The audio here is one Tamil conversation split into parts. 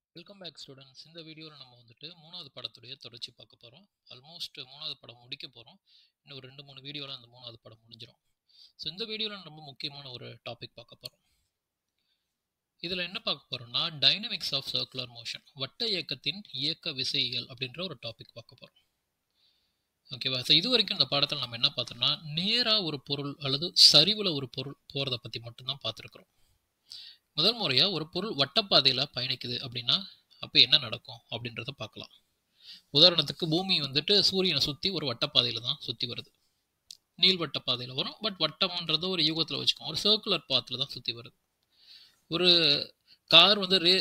வெல்கம் பேக் ஸ்டூடெண்ட்ஸ் இந்த வீடியோவில் நம்ம வந்துட்டு மூணாவது படத்துடைய தொடர்ச்சி பார்க்க போகிறோம் ஆல்மோஸ்ட் மூணாவது படம் முடிக்க போகிறோம் இன்னும் ஒரு ரெண்டு மூணு வீடியோவில் அந்த மூணாவது படம் முடிஞ்சிடும் ஸோ இந்த வீடியோவில் ரொம்ப முக்கியமான ஒரு டாபிக் பார்க்க போகிறோம் இதில் என்ன பார்க்க போகிறோம்னா டைனமிக்ஸ் ஆஃப் சர்க்குலர் மோஷன் வட்ட இயக்கத்தின் இயக்க விசையியல் அப்படின்ற ஒரு டாபிக் பார்க்க போகிறோம் ஓகேவா ஸோ இது வரைக்கும் இந்த பாடத்தில் நம்ம என்ன பார்த்தோம்னா நேராக ஒரு பொருள் அல்லது சரிவில் ஒரு பொருள் போகிறத பற்றி மட்டும்தான் பார்த்துருக்குறோம் முதல் முறையாக ஒரு பொருள் வட்டப்பாதையில் பயணிக்குது அப்படின்னா அப்போ என்ன நடக்கும் அப்படின்றத பார்க்கலாம் உதாரணத்துக்கு பூமி வந்துட்டு சூரியனை சுற்றி ஒரு வட்டப்பாதையில் தான் சுற்றி வருது நீள்வட்ட பாதையில் வரும் பட் வட்டம்ன்றது ஒரு யுகத்தில் வச்சுக்கோம் ஒரு சர்க்குலர் பாத்தில் தான் சுற்றி வருது ஒரு கார் வந்து ரே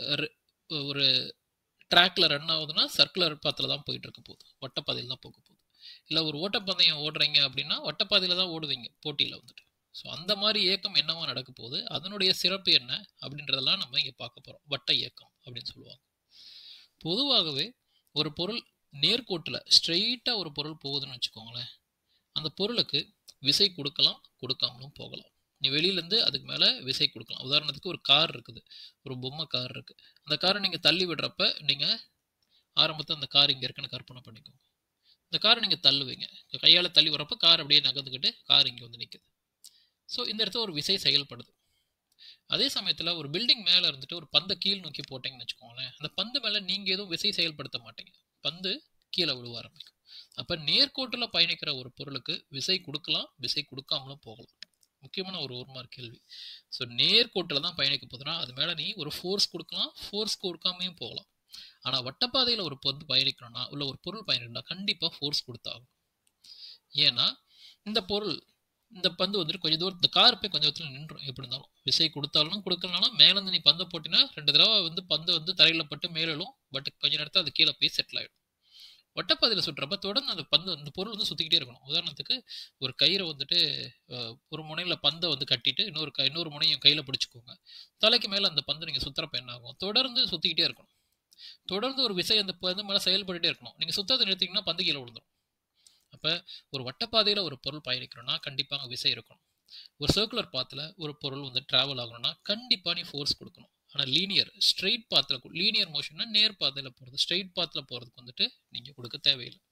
ஒரு ட்ராக்ல ரன் ஆகுதுன்னா சர்க்குலர் பாத்தில் தான் போயிட்டு இருக்க போகுது வட்டப்பாதையில் தான் போக போகுது இல்லை ஒரு ஓட்டப்பந்தயம் ஓடுறீங்க அப்படின்னா வட்டப்பாதையில் தான் ஓடுவீங்க போட்டியில் வந்துட்டு ஸோ அந்த மாதிரி இயக்கம் என்னவா நடக்க போகுது அதனுடைய சிறப்பு என்ன அப்படின்றதெல்லாம் நம்ம இங்கே பார்க்க போகிறோம் வட்ட இயக்கம் அப்படின்னு சொல்லுவாங்க பொதுவாகவே ஒரு பொருள் நேர்கோட்டில் ஸ்ட்ரெயிட்டாக ஒரு பொருள் போகுதுன்னு வச்சுக்கோங்களேன் அந்த பொருளுக்கு விசை கொடுக்கலாம் கொடுக்காமலும் போகலாம் நீ வெளியிலேருந்து அதுக்கு மேலே விசை கொடுக்கலாம் உதாரணத்துக்கு ஒரு கார் இருக்குது ஒரு பொம்மை கார் இருக்குது அந்த காரை நீங்கள் தள்ளி விடுறப்ப நீங்கள் ஆரம்பத்தில் அந்த கார் இங்கே இருக்குன்னு கற்பனை பண்ணிக்கோங்க இந்த காரை நீங்கள் தள்ளுவீங்க கையால் தள்ளி வரப்போ கார் அப்படியே நகர்ந்துக்கிட்டு கார் இங்கே வந்து நிற்குது ஸோ இந்த இடத்துல ஒரு விசை செயல்படுது அதே சமயத்தில் ஒரு பில்டிங் மேலே இருந்துட்டு ஒரு பந்தை கீழ் நோக்கி போட்டிங்கன்னு வச்சுக்கோங்களேன் அந்த பந்து மேலே நீங்கள் எதுவும் விசை செயல்படுத்த மாட்டீங்க பந்து கீழே விழுவ ஆரம்பிக்கும் அப்போ நேர்கோட்டில் பயணிக்கிற ஒரு பொருளுக்கு விசை கொடுக்கலாம் விசை கொடுக்காமலும் போகலாம் முக்கியமான ஒரு ஒரு மார்க் கேள்வி ஸோ நேர்கோட்டில் தான் பயணிக்க போதுனா அது மேலே நீ ஒரு ஃபோர்ஸ் கொடுக்கலாம் ஃபோர்ஸ் கொடுக்காமையும் போகலாம் ஆனால் வட்டப்பாதையில் ஒரு பொருள் பயணிக்கணும்னா உள்ள ஒரு பொருள் பயணிக்கணும்னா கண்டிப்பாக ஃபோர்ஸ் கொடுத்தாகும் ஏன்னா இந்த பொருள் இந்த பந்து வந்துட்டு கொஞ்சம் தூரம் இந்த கார் போய் கொஞ்சம் தூரத்தில் நின்றும் எப்படி இருந்தாலும் விசை கொடுத்தாலும் கொடுக்கலனாலும் மேலேருந்து நீ பந்தை போட்டினா ரெண்டு தடவை வந்து பந்து வந்து தரையில் பட்டு மேலும் பட் கொஞ்ச நேரத்தில் அது கீழே போய் செட்டில் ஆகிடும் வட்டப்பாதையில் சுட்டுறப்ப தொடர்ந்து அந்த பந்து அந்த பொருள் வந்து சுற்றிக்கிட்டே இருக்கணும் உதாரணத்துக்கு ஒரு கயிறை வந்துட்டு ஒரு முனையில் பந்தை வந்து கட்டிட்டு இன்னொரு க இன்னொரு முனையும் கையில் பிடிச்சிக்கோங்க தலைக்கு மேலே அந்த பந்து நீங்கள் சுற்றுறப்ப என்ன ஆகும் தொடர்ந்து சுற்றிக்கிட்டே இருக்கணும் தொடர்ந்து ஒரு விசை அந்த பந்து மேலே செயல்பட்டுட்டே இருக்கணும் நீங்கள் சுத்தத்தை நிறுத்திங்கன்னா பந்து கீழே விழுந்துடும் அப்போ ஒரு வட்டப்பாதையில் ஒரு பொருள் பயணிக்கணும்னா கண்டிப்பாக விசை இருக்கணும் ஒரு சர்க்குலர் பாத்தில் ஒரு பொருள் வந்து ட்ராவல் ஆகணும்னா கண்டிப்பாக நீ ஃபோர்ஸ் கொடுக்கணும் ஆனால் லீனியர் ஸ்ட்ரெயிட் பாத்தில் லீனியர் மோஷன்னா நேர் பாதையில் போகிறது ஸ்ட்ரெயிட் பாத்தில் போகிறதுக்கு வந்துட்டு நீங்கள் கொடுக்க தேவையில்லை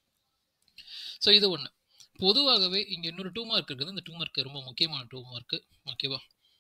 ஸோ இது ஒன்று பொதுவாகவே இங்கே இன்னொரு டூ மார்க் இருக்குது இந்த டூ மார்க் ரொம்ப முக்கியமான டூ மார்க்கு ஓகேவா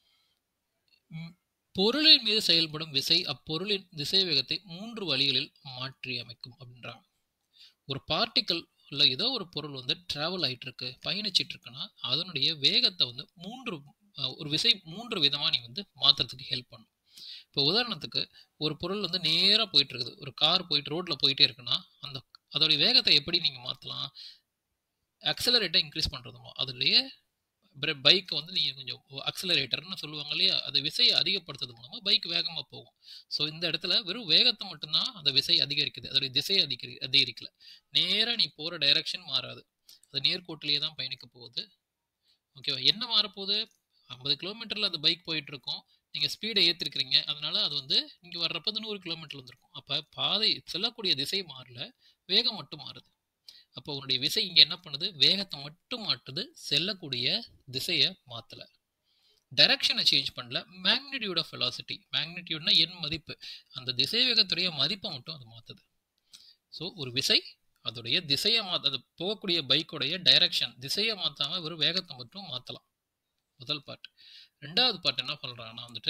பொருளின் மீது செயல்படும் விசை அப்பொருளின் திசை வேகத்தை மூன்று வழிகளில் மாற்றி அமைக்கும் அப்படின்றாங்க ஒரு பார்ட்டிக்கல் இல்லை ஏதோ ஒரு பொருள் வந்து ட்ராவல் ஆகிட்டு இருக்கு பயணிச்சிட்டு இருக்குன்னா அதனுடைய வேகத்தை வந்து மூன்று ஒரு விசை மூன்று விதமாக நீ வந்து மாற்றுறதுக்கு ஹெல்ப் பண்ணும் இப்போ உதாரணத்துக்கு ஒரு பொருள் வந்து நேராக போயிட்டு இருக்குது ஒரு கார் போயிட்டு ரோட்டில் போயிட்டே இருக்குன்னா அந்த அதோடைய வேகத்தை எப்படி நீங்கள் மாற்றலாம் அக்சலரேட்டை இன்க்ரீஸ் பண்ணுறதுமோ அதுலேயே பைக்கை வந்து நீங்கள் கொஞ்சம் அக்சலரேட்டர்னு சொல்லுவாங்க இல்லையா அது விசையை அதிகப்படுத்துறது மூலமாக பைக் வேகமாக போகும் ஸோ இந்த இடத்துல வெறும் வேகத்தை மட்டும்தான் அந்த விசை அதிகரிக்குது அதோடைய திசை அதிகரி அதிகரிக்கல நேராக நீ போகிற டைரக்ஷன் மாறாது அது நேர்கோட்டிலேயே தான் பயணிக்க போகுது ஓகேவா என்ன மாறப்போகுது ஐம்பது கிலோமீட்டரில் அந்த பைக் போயிட்டு இருக்கும் நீங்கள் ஸ்பீடை ஏற்றிருக்கிறீங்க அதனால அது வந்து இங்கே வர்றப்போ நூறு கிலோமீட்டர் வந்துருக்கும் அப்போ பாதை செல்லக்கூடிய திசை மாறல வேகம் மட்டும் மாறுது அப்போ உன்னுடைய விசை இங்கே என்ன பண்ணுது வேகத்தை மட்டும் மாட்டுது செல்லக்கூடிய திசையை மாற்றலை டைரக்ஷனை சேஞ்ச் பண்ணல மேக்னிடியூட் ஆஃப் வெலாசிட்டி மேக்னிடியூட்னா என் மதிப்பு அந்த திசை வேகத்துடைய மதிப்பை மட்டும் அது மாற்றுது ஸோ ஒரு விசை அதோடைய திசையை மாற்ற அது போகக்கூடிய பைக்குடைய டைரக்ஷன் திசையை மாற்றாமல் வெறும் வேகத்தை மட்டும் மாற்றலாம் முதல் பார்ட் ரெண்டாவது பார்ட் என்ன பண்ணுறாங்கன்னா வந்துட்டு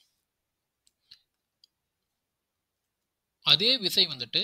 அதே விசை வந்துட்டு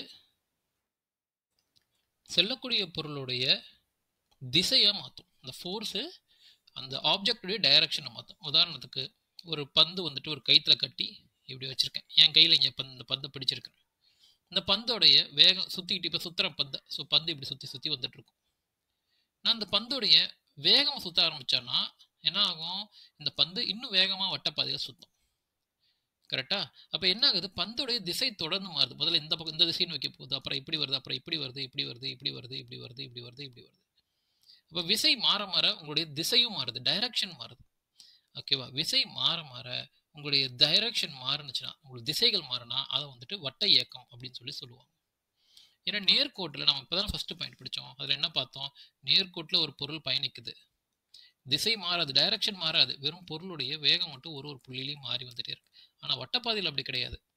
செல்லக்கூடிய பொருளுடைய திசையை மாற்றும் இந்த ஃபோர்ஸு அந்த ஆப்ஜெக்டுடைய டைரக்ஷனை மாற்றும் உதாரணத்துக்கு ஒரு பந்து வந்துட்டு ஒரு கைத்தில் கட்டி இப்படி வச்சுருக்கேன் என் கையில் இங்கே பந்து இந்த பந்தை பிடிச்சிருக்கேன் இந்த பந்தோடைய வேகம் சுற்றிக்கிட்டு இப்போ சுற்றுற பந்தை ஸோ பந்து இப்படி சுற்றி சுற்றி வந்துட்டுருக்கும் நான் அந்த பந்தோடைய வேகம் சுற்ற ஆரம்பித்தேன்னா என்ன ஆகும் இந்த பந்து இன்னும் வேகமாக வட்டப்பாதையில் சுற்றும் கரெக்டா அப்போ என்ன ஆகுது பந்தோடைய திசை தொடர்ந்து மாறுது முதல்ல இந்த பக்கம் இந்த திசை நோக்கி போகுது அப்புறம் இப்படி வருது அப்புறம் இப்படி வருது இப்படி வருது இப்படி வருது இப்படி வருது இப்படி வருது இப்படி வருது அப்போ விசை மாற மாற உங்களுடைய திசையும் மாறுது டைரக்ஷன் மாறுது ஓகேவா விசை மாற மாற உங்களுடைய டைரக்ஷன் மாறுனுச்சுன்னா உங்களுக்கு திசைகள் மாறினா அதை வந்துட்டு வட்ட இயக்கம் அப்படின்னு சொல்லி சொல்லுவாங்க ஏன்னா நேர்கோட்டில் நம்ம இப்போ தான் ஃபஸ்ட்டு பாயிண்ட் பிடிச்சோம் அதில் என்ன பார்த்தோம் நேர்கோட்டில் ஒரு பொருள் பயணிக்குது திசை மாறாது டைரக்ஷன் மாறாது வெறும் பொருளுடைய வேகம் மட்டும் ஒரு ஒரு புள்ளிலையும் மாறி வந்துட்டே இருக்கு ஆனால் வட்டப்பாதையில் அப்படி கிடையாது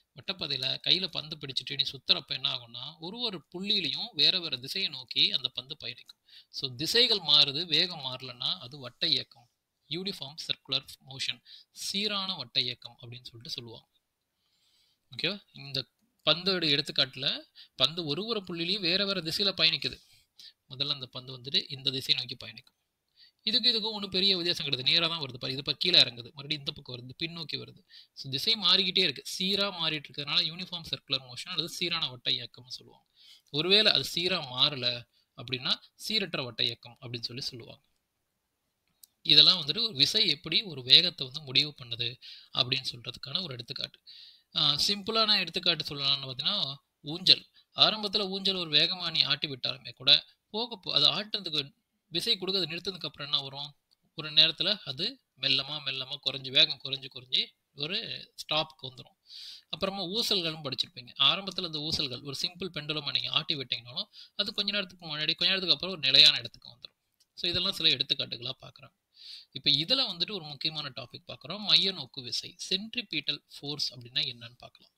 வட்டப்பாதையில் கையில் பந்து பிடிச்சிட்டு நீ சுத்துறப்ப என்ன ஆகும்னா ஒரு ஒரு புள்ளியிலையும் வேற வேற திசையை நோக்கி அந்த பந்து பயணிக்கும் ஸோ திசைகள் மாறுது வேகம் மாறலன்னா அது வட்ட இயக்கம் யூனிஃபார்ம் சர்க்குலர் மோஷன் சீரான வட்ட இயக்கம் அப்படின்னு சொல்லிட்டு சொல்லுவாங்க ஓகேவா இந்த பந்தோட எடுத்துக்காட்டில் பந்து ஒரு ஒரு புள்ளிலையும் வேற வேற திசையில் பயணிக்குது முதல்ல அந்த பந்து வந்துட்டு இந்த திசையை நோக்கி பயணிக்கும் இதுக்கு இதுக்கும் ஒன்றும் பெரிய வித்தியாசம் கிடையாது நேராக தான் வருது பாரு இது இப்போ கீழே இறங்குது மறுபடியும் இந்த பக்கம் வருது பின்னோக்கி வருது ஸோ திசை மாறிக்கிட்டே இருக்கு சீராக மாறிட்டு இருக்கிறதுனால யூனிஃபார்ம் சர்க்குலர் மோஷன் அல்லது சீரான வட்ட இயக்கம்னு சொல்லுவாங்க ஒருவேளை அது சீராக மாறல அப்படின்னா சீரற்ற வட்ட இயக்கம் அப்படின்னு சொல்லி சொல்லுவாங்க இதெல்லாம் வந்துட்டு ஒரு விசை எப்படி ஒரு வேகத்தை வந்து முடிவு பண்ணுது அப்படின்னு சொல்றதுக்கான ஒரு எடுத்துக்காட்டு சிம்பிளான எடுத்துக்காட்டு சொல்லலாம்னு பார்த்தீங்கன்னா ஊஞ்சல் ஆரம்பத்தில் ஊஞ்சல் ஒரு வேகமாக நீ ஆட்டி விட்டாலுமே கூட போக போ அது ஆட்டுறதுக்கு விசை கொடுக்க அது நிறுத்ததுக்கு அப்புறம் என்ன வரும் ஒரு நேரத்தில் அது மெல்லமாக மெல்லமாக குறைஞ்சி வேகம் குறைஞ்சி குறைஞ்சி ஒரு ஸ்டாப்க்கு வந்துடும் அப்புறமா ஊசல்களும் படிச்சிருப்பீங்க ஆரம்பத்தில் அந்த ஊசல்கள் ஒரு சிம்பிள் பெண்டலமாக நீங்கள் ஆட்டி விட்டீங்கனாலும் அது கொஞ்ச நேரத்துக்கு முன்னாடி கொஞ்ச நேரத்துக்கு அப்புறம் ஒரு நிலையான இடத்துக்கு வந்துடும் ஸோ இதெல்லாம் சில எடுத்துக்காட்டுகளாக பார்க்குறேன் இப்போ இதில் வந்துட்டு ஒரு முக்கியமான டாபிக் பார்க்குறோம் மைய நோக்கு விசை சென்ட்ரிபீட்டல் ஃபோர்ஸ் அப்படின்னா என்னன்னு பார்க்கலாம்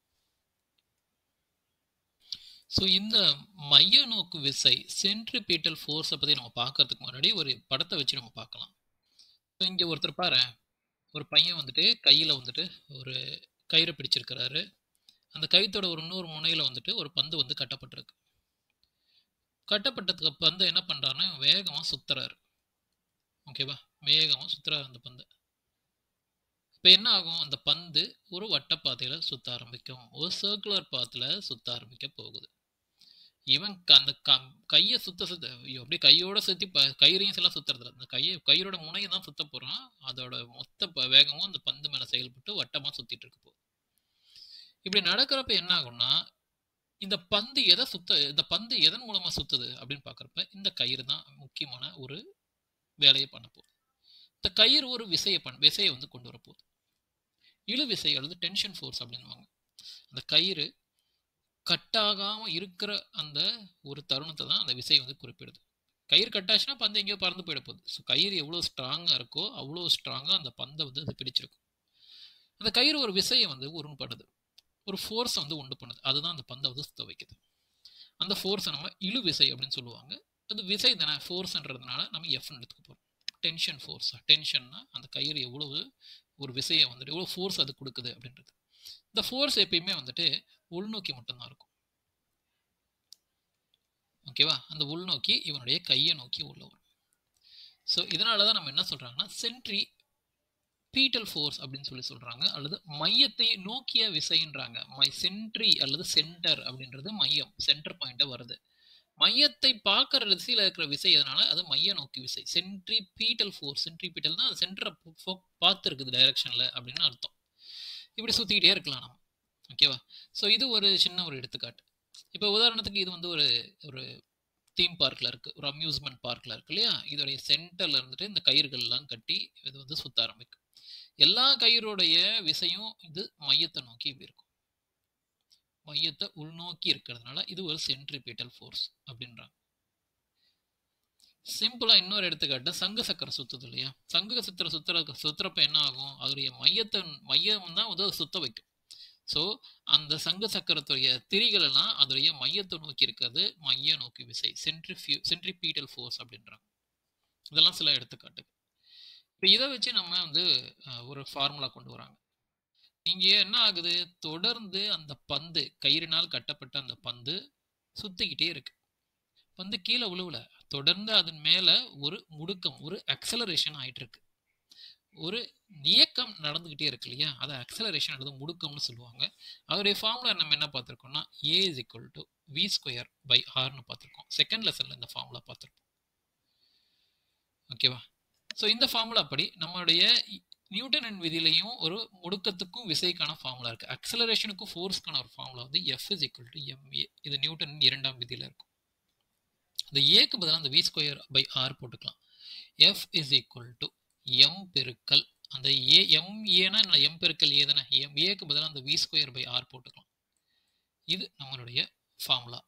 ஸோ இந்த மைய நோக்கு விசை சென்ட்ரிபீட்டல் ஃபோர்ஸை பற்றி நம்ம பார்க்கறதுக்கு முன்னாடி ஒரு படத்தை வச்சு நம்ம பார்க்கலாம் ஸோ இங்கே ஒருத்தர் பாரு ஒரு பையன் வந்துட்டு கையில் வந்துட்டு ஒரு கயிறை பிடிச்சிருக்கிறாரு அந்த கயிற்றோட ஒரு இன்னொரு முனையில் வந்துட்டு ஒரு பந்து வந்து கட்டப்பட்டிருக்கு கட்டப்பட்டதுக்கு பந்து என்ன பண்ணுறாருன்னா வேகமாக சுத்துறாரு ஓகேவா வேகமாக சுற்றுறாரு அந்த பந்து இப்போ என்ன ஆகும் அந்த பந்து ஒரு வட்டப்பாதையில் சுற்ற ஆரம்பிக்கும் ஒரு சர்க்குலர் பாத்தில் சுற்ற ஆரம்பிக்க போகுது இவன் அந்த க கையை சுத்த சுத்த அப்படியே கையோட சுற்றி ப கயிறையும் எல்லாம் சுற்றுறதில்ல அந்த கையை கயிறோட முனையை தான் சுத்த போகிறான் அதோட மொத்த ப வேகமும் அந்த பந்து மேலே செயல்பட்டு வட்டமாக சுற்றிட்டு இருக்க போகுது இப்படி நடக்கிறப்ப என்ன ஆகும்னா இந்த பந்து எதை சுத்த இந்த பந்து எதன் மூலமாக சுற்றுது அப்படின்னு பார்க்குறப்ப இந்த கயிறு தான் முக்கியமான ஒரு வேலையை பண்ண போகுது இந்த கயிறு ஒரு விசையை பண் விசையை வந்து கொண்டு வர போகுது இழு விசை அல்லது டென்ஷன் ஃபோர்ஸ் அப்படின்வாங்க அந்த கயிறு கட்டாகாம இருக்கிற அந்த ஒரு தருணத்தை தான் அந்த விசை வந்து குறிப்பிடுது கயிறு கட்டாச்சுன்னா பந்து எங்கேயோ பறந்து போயிட போகுது ஸோ கயிறு எவ்வளோ ஸ்ட்ராங்காக இருக்கோ அவ்வளோ ஸ்ட்ராங்காக அந்த பந்தை வந்து அது பிடிச்சிருக்கும் அந்த கயிறு ஒரு விசையை வந்து உருண்டு பண்ணுது ஒரு ஃபோர்ஸை வந்து உண்டு பண்ணுது அதுதான் அந்த பந்தை வந்து சுத்த வைக்குது அந்த ஃபோர்ஸை நம்ம இழு விசை அப்படின்னு சொல்லுவாங்க அது விசை தானே ஃபோர்ஸ்ன்றதுனால நம்ம எஃப்னு எடுத்துக்க போகிறோம் டென்ஷன் ஃபோர்ஸ் டென்ஷன்னா அந்த கயிறு எவ்வளவு ஒரு விசையை வந்துட்டு எவ்வளோ ஃபோர்ஸ் அது கொடுக்குது அப்படின்றது இந்த ஃபோர்ஸ் எப்பயுமே வந்துட்டு உள்நோக்கி மட்டும்தான் இருக்கும் ஓகேவா அந்த உள்நோக்கி இவனுடைய கையை நோக்கி உள்ள வரும் ஸோ இதனால தான் நம்ம என்ன சொல்கிறாங்கன்னா சென்ட்ரி பீட்டல் ஃபோர்ஸ் அப்படின்னு சொல்லி சொல்கிறாங்க அல்லது மையத்தை நோக்கிய விசைன்றாங்க மை சென்ட்ரி அல்லது சென்டர் அப்படின்றது மையம் சென்டர் பாயிண்ட்டை வருது மையத்தை பார்க்குற திசையில் இருக்கிற விசை எதனால அது மைய நோக்கி விசை சென்ட்ரி பீட்டல் ஃபோர்ஸ் சென்ட்ரி பீட்டல்னா அது சென்டரை பார்த்து இருக்குது டைரக்ஷனில் அப்படின்னு அர்த்தம் இப்படி சுற்றிக்கிட்டே இருக்கலாம் நம்ம ஓகேவா ஸோ இது ஒரு சின்ன ஒரு எடுத்துக்காட்டு இப்போ உதாரணத்துக்கு இது வந்து ஒரு ஒரு தீம் பார்க்கில் இருக்குது ஒரு அம்யூஸ்மெண்ட் பார்க்கில் இருக்கு இல்லையா இதோடைய சென்டரில் இருந்துட்டு இந்த கயிறுகள்லாம் கட்டி இது வந்து சுற்ற ஆரம்பிக்கும் எல்லா கயிறுடைய விசையும் இது மையத்தை நோக்கி இருக்கும் மையத்தை உள்நோக்கி இருக்கிறதுனால இது ஒரு சென்ட்ரிபீட்டல் ஃபோர்ஸ் அப்படின்றாங்க சிம்பிளா இன்னொரு எடுத்துக்காட்டு சங்கு சக்கரம் சுத்துது இல்லையா சங்கு சத்திர சுத்துற சுத்துறப்ப என்ன ஆகும் அதோடைய மையத்தை மையம் தான் வந்து சுத்த வைக்கும் ஸோ அந்த சங்கு சக்கரத்துடைய திரிகள் எல்லாம் அதோடைய மையத்தை நோக்கி இருக்கிறது மைய நோக்கி விசை சென்ட்ரிஃபியூ சென்ட்ரிபீட்டல் ஃபோர்ஸ் அப்படின்றாங்க இதெல்லாம் சில எடுத்துக்காட்டு இப்போ இதை வச்சு நம்ம வந்து ஒரு ஃபார்முலா கொண்டு வராங்க இங்கே என்ன ஆகுது தொடர்ந்து அந்த பந்து கயிறினால் கட்டப்பட்ட அந்த பந்து சுத்திக்கிட்டே இருக்கு பந்து கீழே உழுவல தொடர்ந்து அதன் மேல ஒரு முடுக்கம் ஒரு அக்சலரேஷன் ஆயிட்டு இருக்கு ஒரு இயக்கம் நடந்துகிட்டே இருக்கு இல்லையா அதை அக்சலரேஷன் அல்லது முடுக்கம்னு சொல்லுவாங்க அதோடைய ஃபார்முலா நம்ம என்ன பார்த்துருக்கோம்னா a is equal to v square by ஆர்னு பார்த்துருக்கோம் செகண்ட் லெசன்ல இந்த ஃபார்முலா பார்த்துருப்போம் ஓகேவா ஸோ இந்த ஃபார்முலா படி நம்மளுடைய நியூட்டன் அண்ட் விதிலையும் ஒரு முடுக்கத்துக்கும் விசைக்கான ஃபார்முலா இருக்கு அக்சலரேஷனுக்கும் ஃபோர்ஸ்க்கான ஒரு ஃபார்முலா வந்து f is equal to m a இது நியூட்டன் இரண்டாம் விதியில் இருக்கும் இந்த ஏக்கு பதிலாக அந்த வி ஸ்கொயர் பை ஆர் போட்டுக்கலாம் f is equal to m பெருக்கல் அந்த ஏ எம் ஏனா எம் பெருக்கல் ஏ தானே எம் ஏக்கு பதிலாக அந்த வி ஸ்கொயர் பை ஆர் போட்டுக்கலாம் இது நம்மளுடைய ஃபார்முலா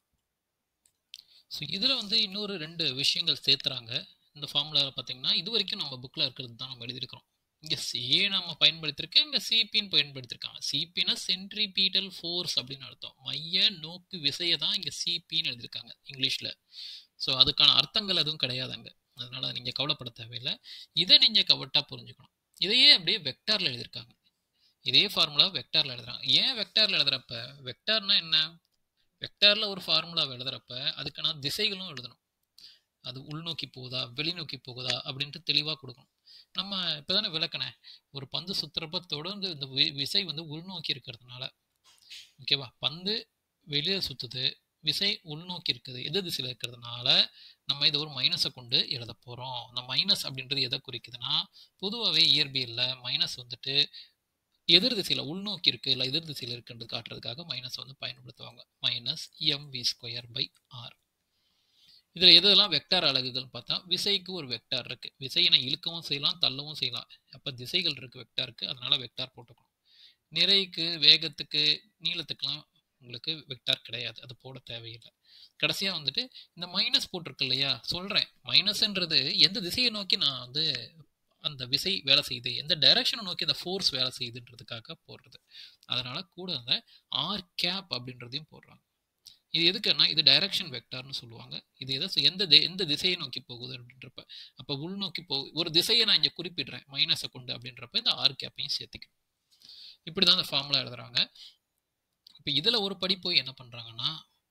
ஸோ இதில் வந்து இன்னொரு ரெண்டு விஷயங்கள் சேர்த்துறாங்க இந்த ஃபார்முலாவில் பார்த்தீங்கன்னா இது வரைக்கும் நம்ம புக்கில் இருக்கிறது தான் நம்ம எழுதியிருக்கிறோம் இங்கே சி நம்ம பயன்படுத்தியிருக்கேன் இங்கே சிபின்னு பயன்படுத்தியிருக்காங்க சிபினா சென்ட்ரிபீட்டல் ஃபோர்ஸ் அப்படின்னு அர்த்தம் மைய நோக்கு விசையை தான் இங்கே சிபின்னு எழுதியிருக்காங்க இங்கிலீஷில் ஸோ அதுக்கான அர்த்தங்கள் எதுவும் கிடையாது அங்கே அதனால நீங்கள் கவலைப்பட தேவையில்லை இதை நீங்கள் கவட்டாக புரிஞ்சுக்கணும் இதையே அப்படியே வெக்டாரில் எழுதியிருக்காங்க இதே ஃபார்முலா வெக்டாரில் எழுதுறாங்க ஏன் வெக்டாரில் எழுதுறப்ப வெக்டார்னா என்ன வெக்டாரில் ஒரு ஃபார்முலா எழுதுறப்ப அதுக்கான திசைகளும் எழுதணும் அது உள்நோக்கி போகுதா வெளிநோக்கி போகுதா அப்படின்ட்டு தெளிவாக கொடுக்கணும் நம்ம இப்போ தானே விளக்கினேன் ஒரு பந்து சுற்றுறப்ப தொடர்ந்து இந்த வி- விசை வந்து உள்நோக்கி இருக்கிறதுனால ஓகேவா பந்து வெளியே சுற்றுது விசை உள்நோக்கி இருக்குது எதிர் திசையில் இருக்கிறதுனால நம்ம இதை ஒரு மைனஸை கொண்டு எழுத போகிறோம் அந்த மைனஸ் அப்படின்றது எதை குறிக்குதுன்னா பொதுவாகவே இயற்பியலில் மைனஸ் வந்துட்டு எதிர் திசையில் உள்நோக்கி இருக்கு இல்லை எதிர் திசையில் இருக்குன்றது காட்டுறதுக்காக மைனஸ் வந்து பயன்படுத்துவாங்க minus m v square by r இதில் எதெல்லாம் வெக்டார் அலகுகள் பார்த்தா விசைக்கு ஒரு வெக்டார் இருக்கு விசையினை இழுக்கவும் செய்யலாம் தள்ளவும் செய்யலாம் அப்போ திசைகள் இருக்கு வெக்டாருக்கு அதனால வெக்டார் போட்டுக்கணும் நிறைக்கு வேகத்துக்கு நீளத்துக்கெல்லாம் உங்களுக்கு வெக்டார் கிடையாது அது போட தேவையில்லை கடைசியாக வந்துட்டு இந்த மைனஸ் போட்டிருக்கு இல்லையா சொல்கிறேன் மைனஸ்ன்றது எந்த திசையை நோக்கி நான் வந்து அந்த விசை வேலை செய்யுது எந்த டைரக்ஷனை நோக்கி அந்த ஃபோர்ஸ் வேலை செய்யுதுன்றதுக்காக போடுறது அதனால கூட அந்த ஆர் கேப் அப்படின்றதையும் போடுறாங்க இது எதுக்குன்னா இது டைரக்ஷன் வெக்டார்னு சொல்லுவாங்க இது எதை செ- எந்த தி- எந்த திசையை நோக்கி போகுது அப்படின்றப்ப அப்போ உள்நோக்கி போ ஒரு திசையை நான் இங்கே குறிப்பிடுறேன் மைனஸை கொண்டு அப்படின்றப்ப இந்த ஆர் கேப்பையும் சேர்த்துக்கணும் இப்படி தான் அந்த ஃபார்முலா எழுதுறாங்க இப்போ இதில் ஒரு படி போய் என்ன பண்ணுறாங்கன்னா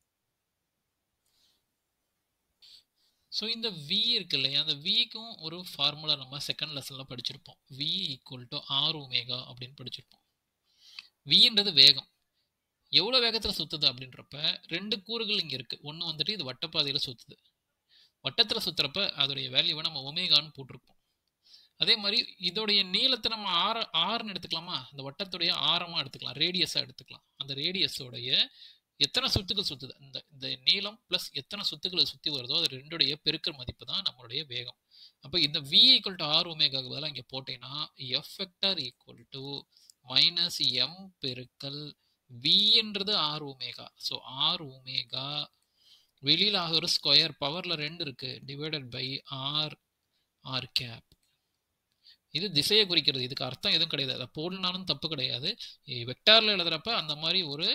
ஸோ இந்த வி இருக்கு இல்லையா அந்த விக்கும் ஒரு ஃபார்முலா நம்ம செகண்ட் லெசனில் படிச்சிருப்போம் v equal to r omega அப்படின்னு படிச்சிருப்போம் வின்றது வேகம் எவ்வளோ வேகத்தில் சுற்றுது அப்படின்றப்ப ரெண்டு கூறுகள் இங்கே இருக்குது ஒன்று வந்துட்டு இது வட்டப்பாதையில் சுற்றுது வட்டத்தில் சுற்றுறப்ப அதோடைய வேல்யூவை நம்ம ஒமேகான்னு போட்டிருப்போம் அதே மாதிரி இதோடைய நீளத்தை நம்ம ஆர ஆறுன்னு எடுத்துக்கலாமா இந்த வட்டத்துடைய ஆரமாக எடுத்துக்கலாம் ரேடியஸாக எடுத்துக்கலாம் அந்த ரேடியஸோடைய எத்தனை சுத்துக்கள் சுத்துது இந்த இந்த நீளம் ப்ளஸ் எத்தனை சுத்துக்களை சுற்றி வருதோ அது ரெண்டுடைய பெருக்கல் மதிப்பு தான் நம்மளுடைய வேகம் அப்போ இந்த வி ஈக்குவல் டு ஆர் ஒமேகாக்கு பதிலாக இங்கே போட்டீங்கன்னா f vector equal to minus m பெருக்கல் வின்றது r omega so r omega வெளியில் ஆக ஒரு ஸ்கொயர் பவரில் ரெண்டு இருக்கு divided by r r cap இது திசையை குறிக்கிறது இதுக்கு அர்த்தம் எதுவும் கிடையாது அதை போடனாலும் தப்பு கிடையாது வெக்டாரில் எழுதுறப்ப அந்த மாதிரி ஒரு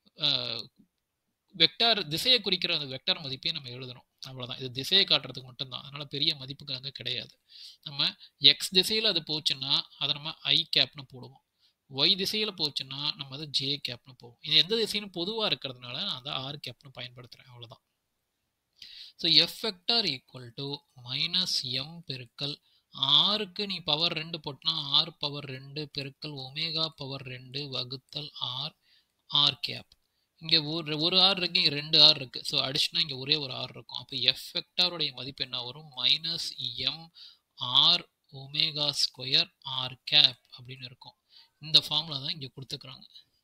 வெக்டார் திசையை குறிக்கிற அந்த வெக்டார் மதிப்பையும் நம்ம எழுதணும் அவ்வளோதான் இது திசையை காட்டுறதுக்கு மட்டும்தான் அதனால பெரிய மதிப்புகள் அங்கே கிடையாது நம்ம எக்ஸ் திசையில் அது போச்சுன்னா அதை நம்ம ஐ கேப்னு போடுவோம் ஒய் திசையில் போச்சுன்னா நம்ம அதை ஜே கேப்னு போவோம் இது எந்த திசைன்னு பொதுவாக இருக்கிறதுனால நான் அதை ஆர் கேப்னு பயன்படுத்துகிறேன் அவ்வளோதான் so f vector equal to minus m பெருக்கல் ஆறுக்கு நீ பவர் ரெண்டு போட்டினா ஆறு பவர் ரெண்டு பெருக்கல் ஒமேகா பவர் ரெண்டு வகுத்தல் ஆர் ஆர் கேப் இங்கே ஒரு ஒரு ஆர் இருக்கு இங்கே ரெண்டு ஆர் இருக்கு ஸோ அடிச்சுனா இங்கே ஒரே ஒரு ஆர் இருக்கும் அப்போ எஃப் வெக்டாருடைய மதிப்பு என்ன வரும் minus m r omega square r cap அப்படின்னு இருக்கும் இந்த ஃபார்முலா தான் இங்கே கொடுத்துக்கிறாங்க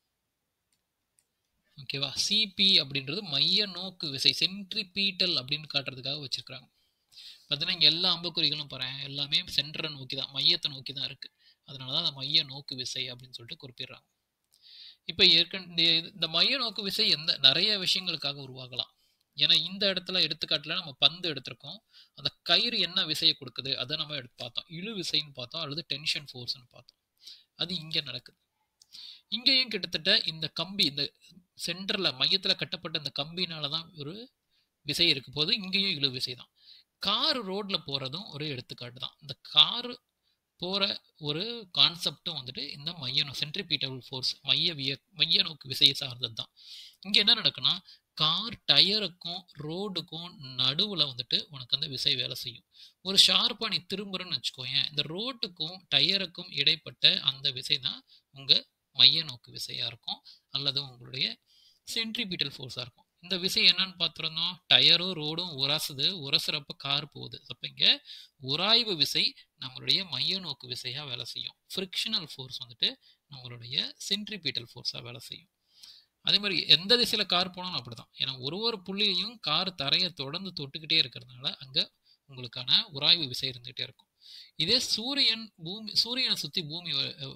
ஓகேவா சிபி அப்படின்றது மைய நோக்கு விசை சென்ட்ரிபீட்டல் அப்படின்னு காட்டுறதுக்காக வச்சிருக்காங்க பார்த்தீங்கன்னா இங்கே எல்லா அம்புக்குறிகளும் பாருங்க எல்லாமே சென்டரை நோக்கி தான் மையத்தை நோக்கி தான் இருக்குது அதனால தான் அந்த மைய நோக்கு விசை அப்படின்னு சொல்லிட்டு குறிப்பிடுறாங்க இப்போ ஏற்கனவே இந்த மைய நோக்கு விசை எந்த நிறைய விஷயங்களுக்காக உருவாகலாம் ஏன்னா இந்த இடத்துல எடுத்துக்காட்டில் நம்ம பந்து எடுத்திருக்கோம் அந்த கயிறு என்ன விசையை கொடுக்குது அதை நம்ம எடுத்து பார்த்தோம் இழு விசைன்னு பார்த்தோம் அல்லது டென்ஷன் ஃபோர்ஸ்னு பார்த்தோம் அது இங்கே நடக்குது இங்கேயும் கிட்டத்தட்ட இந்த கம்பி இந்த சென்டரில் மையத்தில் கட்டப்பட்ட இந்த கம்பினால தான் ஒரு விசை இருக்கும் போது இங்கேயும் இழு விசை தான் கார் ரோட்டில் போகிறதும் ஒரு எடுத்துக்காட்டு தான் இந்த கார் போகிற ஒரு கான்செப்டும் வந்துட்டு இந்த மைய சென்ட்ரிபீட்டபிள் ஃபோர்ஸ் மைய விய மைய நோக்கு விசையை சார்ந்தது தான் இங்கே என்ன நடக்குன்னா கார் டயருக்கும் ரோடுக்கும் நடுவில் வந்துட்டு உனக்கு அந்த விசை வேலை செய்யும் ஒரு ஷார்ப்பாக நீ திரும்புறன்னு வச்சுக்கோயேன் இந்த ரோட்டுக்கும் டயருக்கும் இடைப்பட்ட அந்த விசை தான் உங்கள் மைய நோக்கு விசையாக இருக்கும் அல்லது உங்களுடைய சென்ட்ரிபீட்டல் ஃபோர்ஸாக இருக்கும் இந்த விசை என்னன்னு பார்த்துருந்தோம் டயரும் ரோடும் உரசுது உரசுறப்ப கார் போகுது அப்போ இங்கே உராய்வு விசை நம்மளுடைய மைய நோக்கு விசையாக வேலை செய்யும் ஃப்ரிக்ஷனல் ஃபோர்ஸ் வந்துட்டு நம்மளுடைய சென்ட்ரிபீட்டல் ஃபோர்ஸாக வேலை செய்யும் அதே மாதிரி எந்த திசையில் கார் போனாலும் அப்படி தான் ஏன்னா ஒரு ஒரு புள்ளியையும் கார் தரையை தொடர்ந்து தொட்டுக்கிட்டே இருக்கிறதுனால அங்கே உங்களுக்கான உராய்வு விசை இருந்துகிட்டே இருக்கும் இதே சூரியன் பூமி சூரியனை சுற்றி பூமி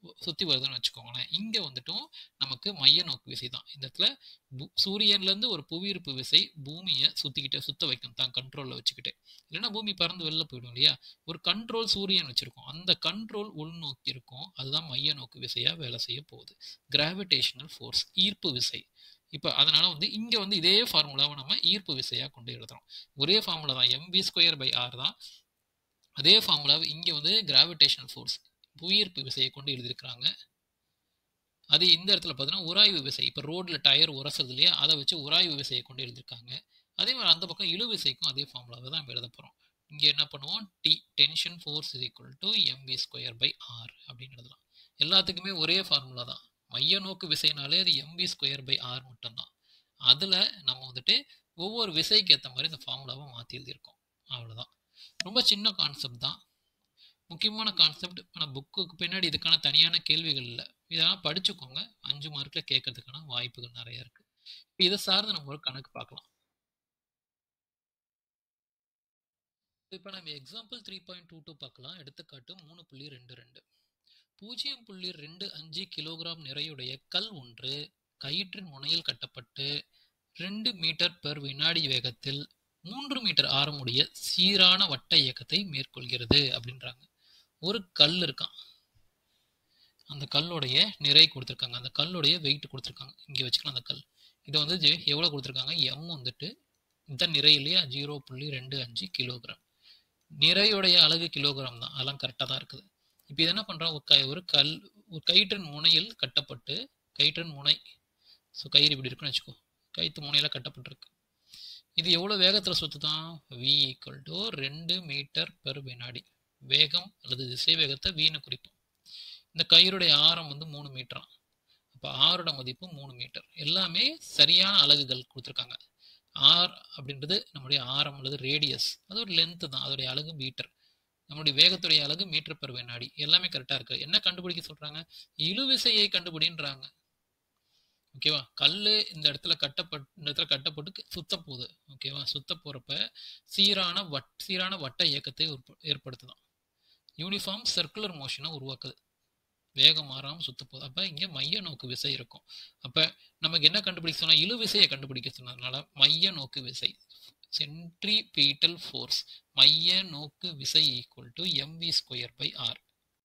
சுற்றி வருதுன்னு வச்சுக்கோங்களேன் இங்கே வந்துட்டும் நமக்கு மைய நோக்கு விசை தான் இந்த இடத்துல பு- சூரியன்லேருந்து ஒரு புவியீர்ப்பு விசை பூமியை சுற்றிக்கிட்டே சுத்த வைக்கும் தான் கண்ட்ரோலில் வச்சுக்கிட்டு இல்லைன்னா பூமி பறந்து வெளில போயிடும் இல்லையா ஒரு கண்ட்ரோல் சூரியன் வச்சுருக்கோம் அந்த கண்ட்ரோல் உள்நோக்கி இருக்கும் அதுதான் மைய நோக்கு விசையாக வேலை செய்ய போகுது கிராவிடேஷனல் ஃபோர்ஸ் ஈர்ப்பு விசை இப்போ அதனால வந்து இங்கே வந்து இதே ஃபார்முலாவை நம்ம ஈர்ப்பு விசையாக கொண்டு எழுதுறோம் ஒரே ஃபார்முலா தான் எம்வி ஸ்கொயர் பை ஆர் தான் அதே ஃபார்முலாவை இங்கே வந்து கிராவிடேஷனல் ஃபோர்ஸ் புவியீர்ப்பு விசையை கொண்டு எழுதியிருக்கிறாங்க அது இந்த இடத்துல பார்த்தீங்கன்னா உராய்வு விசை இப்போ ரோட்டில் டயர் உரசுறது இல்லையா அதை வச்சு உராய்வு விசையை கொண்டு எழுதியிருக்காங்க அதே மாதிரி அந்த பக்கம் இழு விசைக்கும் அதே ஃபார்முலாவை தான் நம்ம எழுத போகிறோம் இங்கே என்ன பண்ணுவோம் T tension force is equal to m v square by r அப்படின்னு எழுதலாம் எல்லாத்துக்குமே ஒரே ஃபார்முலா தான் மைய நோக்கு விசைனாலே அது எம்வி ஸ்கொயர் பை ஆர் மட்டும்தான் அதில் நம்ம வந்துட்டு ஒவ்வொரு விசைக்கு ஏற்ற மாதிரி இந்த ஃபார்முலாவை மாற்றி எழுதியிருக்கோம் அவ்வளோதான் ரொம்ப சின்ன கான்செப்ட் தான் முக்கியமான கான்செப்ட் ஆனால் புக்குக்கு பின்னாடி இதுக்கான தனியான கேள்விகள் இல்லை இதெல்லாம் படிச்சுக்கோங்க அஞ்சு மார்க்கில் கேட்கறதுக்கான வாய்ப்புகள் நிறைய இருக்கு இதை சார்ந்து நம்ம ஒரு கணக்கு பார்க்கலாம் இப்போ நம்ம example three point two two பார்க்கலாம் எடுத்துக்காட்டு மூணு புள்ளி ரெண்டு ரெண்டு பூஜ்ஜியம் புள்ளி ரெண்டு அஞ்சு கிலோகிராம் நிறையுடைய கல் ஒன்று கயிற்றின் முனையில் கட்டப்பட்டு ரெண்டு மீட்டர் பெர் வினாடி வேகத்தில் மூன்று மீட்டர் ஆரமுடைய சீரான வட்ட இயக்கத்தை மேற்கொள்கிறது அப்படின்றாங்க ஒரு கல் இருக்கான் அந்த கல்லுடைய நிறை கொடுத்துருக்காங்க அந்த கல்லுடைய வெயிட் கொடுத்துருக்காங்க இங்கே வச்சுக்கலாம் அந்த கல் இதை வந்து ஜெ- எவ்வளோ கொடுத்துருக்காங்க எம் வந்துட்டு இந்த நிறை இல்லையா ஜீரோ புள்ளி ரெண்டு அஞ்சு கிலோகிராம் நிறையுடைய அலகு கிலோகிராம் தான் அதெல்லாம் கரெக்டாக தான் இருக்குது இப்போ இது என்ன பண்ணுறோம் ஒரு க ஒரு கல் ஒரு கயிற்றின் முனையில் கட்டப்பட்டு கயிற்றின் முனை ஸோ கயிறு இப்படி இருக்குன்னு வச்சுக்கோ கயிற்று முனையில் கட்டப்பட்டிருக்கு இது எவ்வளோ வேகத்தில் சுற்றுதான் வி ஈக்குவல் டு ரெண்டு மீட்டர் பெர் வினாடி வேகம் அல்லது திசை வேகத்தை வீணு குறிப்போம் இந்த கயிறுடைய ஆரம் வந்து மூணு மீட்டராம் அப்போ ஆரோட மதிப்பு மூணு மீட்டர் எல்லாமே சரியான அலகுகள் கொடுத்துருக்காங்க ஆர் அப்படின்றது நம்முடைய ஆரம் அல்லது ரேடியஸ் அது ஒரு லென்த்து தான் அதோடைய அலகு மீட்டர் நம்மளுடைய வேகத்துடைய அலகு மீட்டர் பெர் வினாடி எல்லாமே கரெக்டாக இருக்கு என்ன கண்டுபிடிக்க சொல்றாங்க இழுவிசையை கண்டுபிடின்றாங்க ஓகேவா கல் இந்த இடத்துல கட்டப்பட்டு இந்த இடத்துல கட்டப்பட்டு சுத்த போகுது ஓகேவா சுத்த போறப்ப சீரான வட் சீரான வட்ட இயக்கத்தை உற்ப- ஏற்படுத்துதான் யூனிஃபார்ம் சர்க்குலர் மோஷனை உருவாக்குது வேகம் மாறாமல் சுத்த போகுது அப்போ இங்கே மைய நோக்கு விசை இருக்கும் அப்போ நமக்கு என்ன கண்டுபிடிக்க சொன்னா இழு விசையை கண்டுபிடிக்க சொன்னதுனால மைய நோக்கு விசை சென்ட்ரிபீட்டல் ஃபோர்ஸ் மைய நோக்கு விசை equal to m v square by r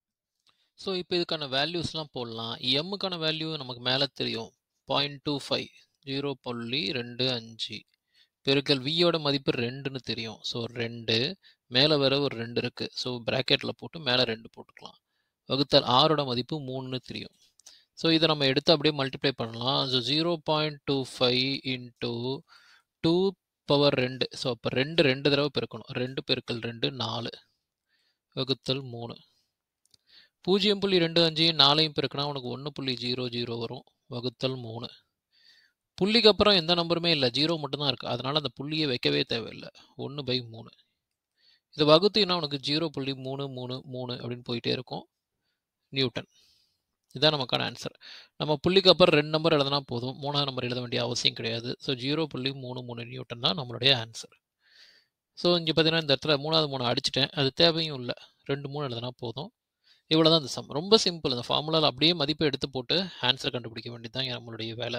so இப்போ இதுக்கான வேல்யூஸ்லாம் போடலாம் எம்முக்கான வேல்யூ நமக்கு மேலே தெரியும் பாயிண்ட் டூ ஃபைவ் ஜீரோ புள்ளி ரெண்டு அஞ்சு பெருக்கல் வியோட மதிப்பு ரெண்டுன்னு தெரியும் ஸோ ரெண்டு மேலே வர ஒரு ரெண்டு இருக்குது ஸோ ப்ராக்கெட்டில் போட்டு மேலே ரெண்டு போட்டுக்கலாம் வகுத்தல் ஆரோட மதிப்பு மூணுன்னு தெரியும் ஸோ இதை நம்ம எடுத்து அப்படியே மல்டிப்ளை பண்ணலாம் so zero point two five into two power ரெண்டு ஸோ அப்போ ரெண்டு ரெண்டு தடவை பெருக்கணும் ரெண்டு பெருக்கல் ரெண்டு நாலு வகுத்தல் மூணு பூஜ்ஜியம் புள்ளி ரெண்டு அஞ்சு நாலையும் பெருக்கினா உனக்கு ஒன்று புள்ளி ஜீரோ ஜீரோ வரும் வகுத்தல் மூணு புள்ளிக்கு அப்புறம் எந்த நம்பருமே இல்லை ஜீரோ மட்டும்தான் இருக்குது அதனால் அந்த புள்ளியை வைக்கவே தேவையில்லை ஒன்று பை மூணு இதை வகுத்தீங்கன்னா உனக்கு ஜீரோ புள்ளி மூணு மூணு மூணு அப்படின்னு போயிட்டே இருக்கும் நியூட்டன் இதுதான் நமக்கான ஆன்சர் நம்ம புள்ளிக்கு அப்புறம் ரெண்டு நம்பர் எழுதினா போதும் மூணாவது நம்பர் எழுத வேண்டிய அவசியம் கிடையாது ஸோ ஜீரோ புள்ளி மூணு மூணு நியூட்டன் தான் நம்மளுடைய ஆன்சர் ஸோ இங்கே பார்த்தீங்கன்னா இந்த இடத்துல மூணாவது மூணு அடிச்சிட்டேன் அது தேவையும் இல்லை ரெண்டு மூணு எழுதினா போதும் இவ்வளோதான் இந்த சம் ரொம்ப சிம்பிள் இந்த ஃபார்முலாவில் அப்படியே மதிப்பை எடுத்து போட்டு ஆன்சர் கண்டுபிடிக்க வேண்டியது தான் நம்மளுடைய வேலை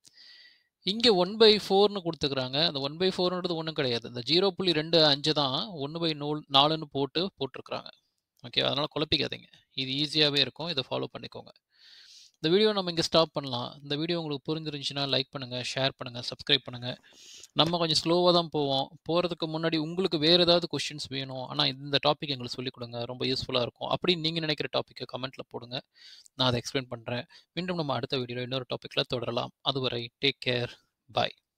இங்கே ஒன் பை ஃபோர்னு கொடுத்துக்கிறாங்க அந்த ஒன் பை ஃபோர்ன்றது ஒன்றும் கிடையாது இந்த ஜீரோ புள்ளி ரெண்டு அஞ்சு தான் ஒன்று பை நூல் நாலுன்னு போட்டு போட்டிருக்கிறாங்க ஓகே அதனால் குழப்பிக்காதீங்க இது ஈஸியாகவே இருக்கும் இதை ஃபாலோ பண்ணிக்கோங்க இந்த வீடியோ நம்ம இங்கே ஸ்டாப் பண்ணலாம் இந்த வீடியோ உங்களுக்கு புரிஞ்சிருந்துச்சுன்னா லைக் பண்ணுங்கள் ஷேர் பண்ணுங்கள் சப்ஸ்கிரைப் பண்ணுங்கள் நம்ம கொஞ்சம் ஸ்லோவாக தான் போவோம் போகிறதுக்கு முன்னாடி உங்களுக்கு வேறு ஏதாவது கொஷின்ஸ் வேணும் ஆனால் இந்த டாபிக் எங்களுக்கு சொல்லிக் கொடுங்க ரொம்ப யூஸ்ஃபுல்லாக இருக்கும் அப்படின்னு நீங்கள் நினைக்கிற டாப்பிக்கை கமெண்ட்டில் போடுங்க நான் அதை எக்ஸ்பிளைன் பண்ணுறேன் மீண்டும் நம்ம அடுத்த வீடியோவில் இன்னொரு டாப்பிக்கில் தொடரலாம் அதுவரை டேக் கேர் பாய்